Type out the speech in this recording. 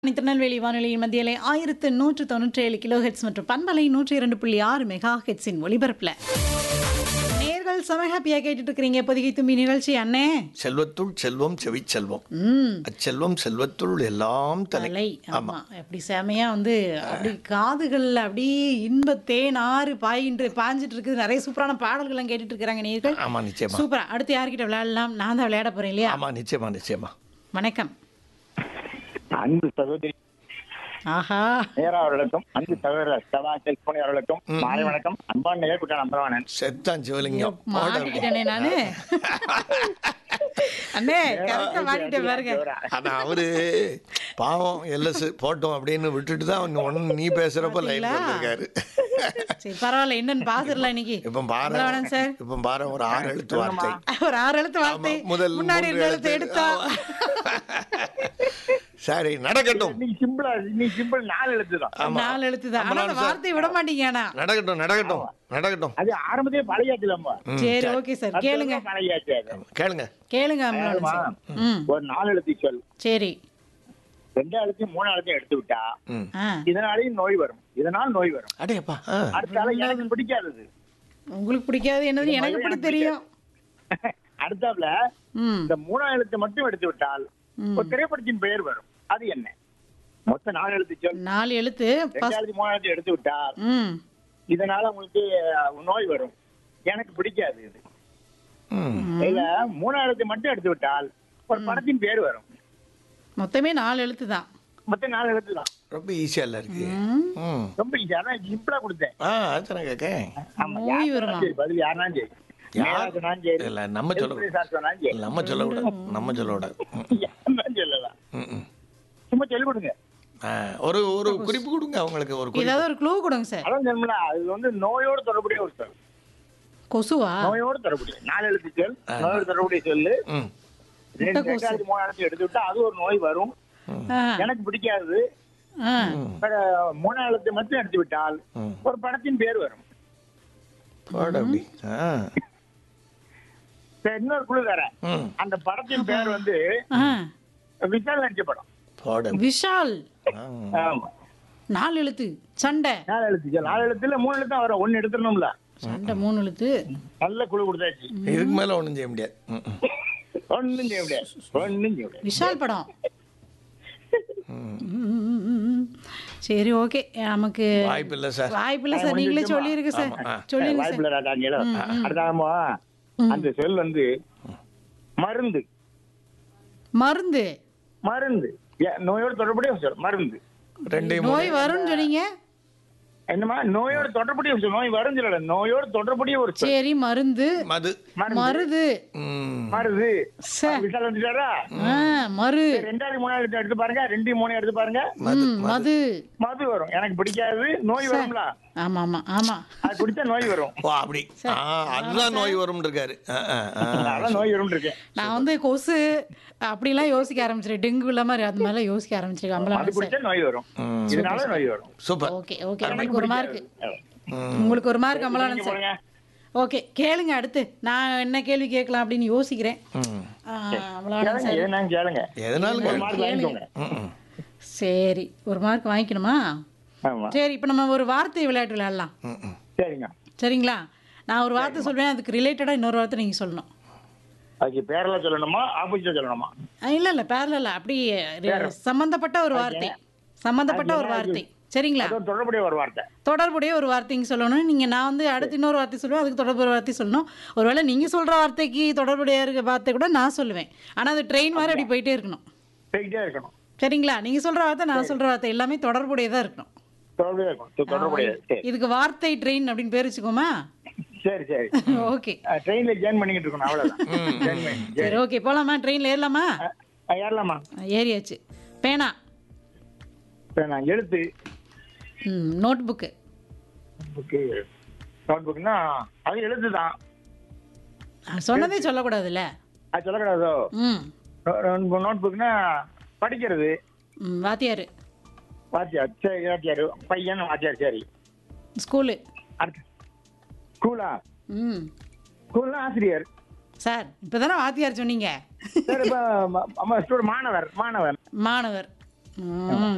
திருநெல்வேலி வானொலியின் மத்தியிலே ஆயிரத்து நூற்று தொண்ணூற்றி ஏழு கிலோ ஹெட்ஸ் மற்றும் பண்பலை நூற்றி இரண்டு புள்ளி ஆறு மெகா ஹெட்ஸின் ஒலிபரப்பில் நேர்கள் செம ஹாப்பியா கேட்டுட்டு இருக்கிறீங்க பொதிகை தும்பி நிகழ்ச்சி அண்ணே செல்வத்துள் செல்வம் செவிச்செல்வம் ம் அச்செல்வம் செல்வத்துள் எல்லாம் தலை தலை ஆமா அப்படி செமையா வந்து அப்படி காதுகள்ல அப்படி இன்பத்தேன் ஆறு பாயின்று பாஞ்சிட்டு இருக்குது நிறைய சூப்பரான பாடல்கள்லாம் கேட்டுட்டு இருக்கிறாங்க நேர்கள் ஆமா நிச்சயமா சூப்பரா அடுத்து யார்கிட்ட விளையாடலாம் நான் தான் விளையாட போறேன் இல்லையா ஆமா நிச்சயமா நிச்சயமா வணக்கம் அன்பு சகோதரி ஆஹா நேரா அவர்களுக்கும் அன்பு சகோதரர் சதா செல்போனி அவர்களுக்கும் மாலை வணக்கம் அன்பான் நேர் குற்ற நம்பரவானன் செத்தான் சிவலிங்கம் போட அப்படி. மாட்டிக்கிட்டேனே நானு அண்ணே கரெக்டா மாட்டிட்டேன் பாருங்க ஆனா அவரு பாவம் எல்எஸ் போட்டோம் அப்படின்னு விட்டுட்டு தான் ஒன்னு நீ பேசுறப்ப லைன் பாத்தீங்களா? வந்திருக்காரு சரி பரவாயில்ல என்னன்னு பாத்துடலாம் இன்னைக்கு இப்ப பாரு அவ்வளவுதானே சார் இப்ப பாரு ஒரு ஆறு எழுத்து வார்த்தை ஒரு ஆறு எழுத்து வார்த்தை ஆமா, முதல் முன்னாடி மூன்று ரெண்டு எழுத்து எழுத்து. எடுத்தா சரி நடக்கட்டும் நீ சிம்பிளா நீ சிம்பிள் நாலு எழுத்து தான் ஆமா. நாலு எழுத்து தான் ஆனா அந்த சார். வார்த்தை விட மாட்டீங்க ஆனா நடக்கட்டும் நடக்கட்டும் நடக்கட்டும் அது ஆரம்பத்திலே பழையாச்சுலம்மா சரி ஓகே சார் கேளுங்க பழையாச்சு அது. கேளுங்க கேளுங்க அம்பலான் ஆமா. சார் ம் ஒரு நாலு எழுத்து சொல் சரி ரெண்டாயிரத்தி மூணாயிரத்தையும் எடுத்து விட்டா ம் ஆ இதனாலேயும் நோய் வரும் இதனால் நோய் வரும் அடேப்பா ஆ. அடுத்தால எனக்கு பிடிக்காதது உங்களுக்கு பிடிக்காது என்னது எனக்கு இப்படி தெரியும் அடுத்தாப்புல ம் இந்த மூணாம் எழுத்து மட்டும் எடுத்து விட்டால் ம். ஒரு திரைப்படத்தின் பெயர் வரும் அது என்ன மொத்தம் நாலு எழுத்து சொல் நாலு எழுத்து first- ரெண்டாயிரத்தி மூணாயிரத்தி எடுத்து விட்டால் ம் இதனால உங்களுக்கு அஹ், நோய் வரும் எனக்கு பிடிக்காது இது ம் இல்ல மூணாயிரத்தை மட்டும் எடுத்து விட்டால் ஒரு படத்தின் பேர் வரும் மொத்தமே நாலு எழுத்து தான் மொத்தம் நாலு எழுத்து தான் ரொம்ப ஈஸியா இல்ல இருக்கு ம் ம் ரொம்ப easy. அதான் சிம்பிளா கொடுத்தேன் ஆ அதுதான் கேட்கேன் ஆமா, நோய் யார் வருமா? சொன்னாலும் சரி, பதில் யாருனாலும் சரி யார்? நேரா சொன்னாலும் சரி இல்ல நம்ம சொல்ல எப்படி சார் சொன்னாலும் சரி நம்ம சொல்லக்கூடாது நம்ம சொல்லக்கூடாது ம், யாருனாலும் சொல்லலாம் ம், ம். சும்மா சொல்லிக் கொடுங்க ஆ, ஒரு ஒரு குறிப்பு கொடுங்க அவங்களுக்கு ஒரு குறிப்பு ஏதாவது ஒரு க்ளூ கொடுங்க சார் அதான் சொல்லல அது வந்து நோயோடு தொடர்புடைய ஒரு சொல் கொசுவா நோயோடு தொடர்புடைய நாலு எழுத்து சொல் நோயோடு தொடர்புடைய சொல்லு ம் ரெண்டு கொசு. ரெண்டாயிரத்தி மூணாயிரத்தி எடுத்து விட்டா அது ஒரு நோய் வரும் ஆ எனக்கு பிடிக்காது ஆ அஹ், மூணாயிரத்தை மட்டும் எடுத்து விட்டால் ம். ஒரு படத்தின் பேர் வரும் போட அப்படி ஆ சரி, இன்னொரு குழு தரேன் ம் அந்த படத்தின் பேர் வந்து ஆ விஷால் நடிச்ச படம் போட அப்படி. விஷால் ஆ. ஆமா நாலு எழுத்து சண்டை நாலு எழுத்து சரி, நாலு எழுத்துல மூணு எழுத்து தான் வரும் ஒன்னு எடுத்துடணும்ல சண்டை மூணு எழுத்து நல்ல குழு கொடுத்தாச்சு இதுக்கு மேல ஒண்ணும் செய்ய முடியாது ம், ம். ஒன்னும் செய்ய முடியாது ஒன்னும் செய்ய முடியாது விஷால் படம் ம், ம், ம், ம். சரி ஓகே நமக்கு வாய்ப்பு இல்ல சார் வாய்ப்பில்லை சார் நீங்களே சொல்லிருங்க சார் ஆமா. சொல்லிருங்க சார் வாய்ப்புல ராஜாங்களோ அடுத்தாமோ அந்த சொல் வந்து மருந்து மருந்து மருந்து ஏ, நோயோடு தொடர்புடைய ஒரு சொல் மருந்து ரெண்டையும் நோய் வரும்னு சொன்னீங்க என்னமா நோயோடு தொடர்புடைய ஒரு சொல் நோய் வரும் சொல்லல நோயோடு தொடர்புடைய ஒரு சொல் சரி மருந்து மது மருது ம் மருது சார் விஷால் வந்துட்டாரா ஆ மறு ரெண்டாயிரத்தி மூணாயிரத்தி எடுத்து பாருங்க ரெண்டு மூணு எடுத்து பாருங்க ம், மது மது வரும் எனக்கு பிடிக்காது நோய் வரும்ல ஆமா ஆமா ஆமா அது குடிச்சா நோய் வரும் ஓ அப்படி ஆ அதுதான் நோய் வரும்னு இருக்காரு ஆ, ஆ, ஆ. அதான் நோய் வரும் இருக்கேன் நான் வந்து கொசு அப்படிலாம் யோசிக்க ஆரம்பிச்சிருக்கேன் டெங்கு இல்ல மாதிரி அது மாதிரிலாம் யோசிக்க ஆரம்பிச்சிருக்கேன் அது அம்பலாம் சார் குடிச்சா நோய் வரும் இதனால நோய் வரும் சூப்பர் ஓகே ஓகே உங்களுக்கு ஒரு மார்க் ம். உங்களுக்கு ஒரு மார்க் அம்பலானன் நீங்க சார் போடுங்க. ஓகே கேளுங்க அடுத்து நான் என்ன கேள்வி கேட்கலாம் அப்படின்னு யோசிக்கிறேன் ம். ஆ, அம்பலானன் கேளுங்க சார் எதுனாலும் கேளுங்க எதனாலும் ஒரு கேளு. மார்க் வாங்கிக்கோங்க ம், ம். சரி ஒரு மார்க் வாங்கிக்கணுமா ஆமா சரி இப்போ நம்ம ஒரு வார்த்தை விளையாட்டு விளையாடலாம் ம், ம். சரிங்க சரிங்களா நான் ஒரு வார்த்தை சொல்வேன் அதுக்கு ரிலேட்டடாக இன்னொரு வார்த்தை நீங்கள் சொல்லணும் அதுக்கு பேரெல்லாம் சொல்லணுமா ஆப்போசிட்டா சொல்லணுமா இல்லை இல்லை பேரல இல்லை அப்படி ரி- சம்பந்தப்பட்ட ஒரு வார்த்தை சம்பந்தப்பட்ட ஒரு வார்த்தை சரிங்களா அது ஒரு தொடர்புடைய ஒரு வார்த்தை தொடர்புடைய ஒரு வார்த்தைங்க சொல்லணும் நீங்கள் நான் வந்து அடுத்து இன்னொரு வார்த்தை சொல்லுவேன் அதுக்கு தொடர்புடைய வார்த்தை சொல்லணும் ஒருவேளை நீங்கள் சொல்கிற வார்த்தைக்கு தொடர்புடைய இருக்க வார்த்தை கூட நான் சொல்லுவேன் ஆனால் அது ட்ரெயின் மாதிரி அப்படி போயிட்டே இருக்கணும் போய்கிட்டே இருக்கணும் சரிங்களா நீங்கள் சொல்கிற வார்த்தை நான் சொல்கிற வார்த்தை எல்லாமே தொடர்புடையதாக இருக்கணும் தொடர்புடைய இருக்கணும் தொ- தொடர்புடைய சரி இதுக்கு வார்த்தை ட்ரெயின் அப்படின்னு பேர் வச்சுக்கோமா சரி சரி ஓகே ட்ரெயின்ல ஜாயின் பண்ணிக்கிட்டு இருக்கணும் அவ்வளவுதான் ஜாயின் பண்ணி சரி ஓகே போகலாமா ட்ரெயினில் ஏறலாமா அஹ், ஏறலாமா ஏறியாச்சு பேனா இப்ப நான் எழுத்து ம் நோட் புக்கு புக்கு நோட் புக்னா அது எழுத்து தான் சொன்னதே சொல்லக்கூடாதுல்ல அது சொல்லக்கூடாதோ ம் நோட் புக்னா படிக்கிறது ம், வாத்தியார் வாத்தியார் சரி வாத்தியார் பையன் வாத்தியார் சரி ஸ்கூலு அடுத்து ஸ்கூலா ம் ஸ்கூல்னா ஆசிரியர் சார் இப்போ தானே வாத்தியார் சொன்னீங்க சரி இப்போ மாணவர் மாணவர் மாணவர் ம்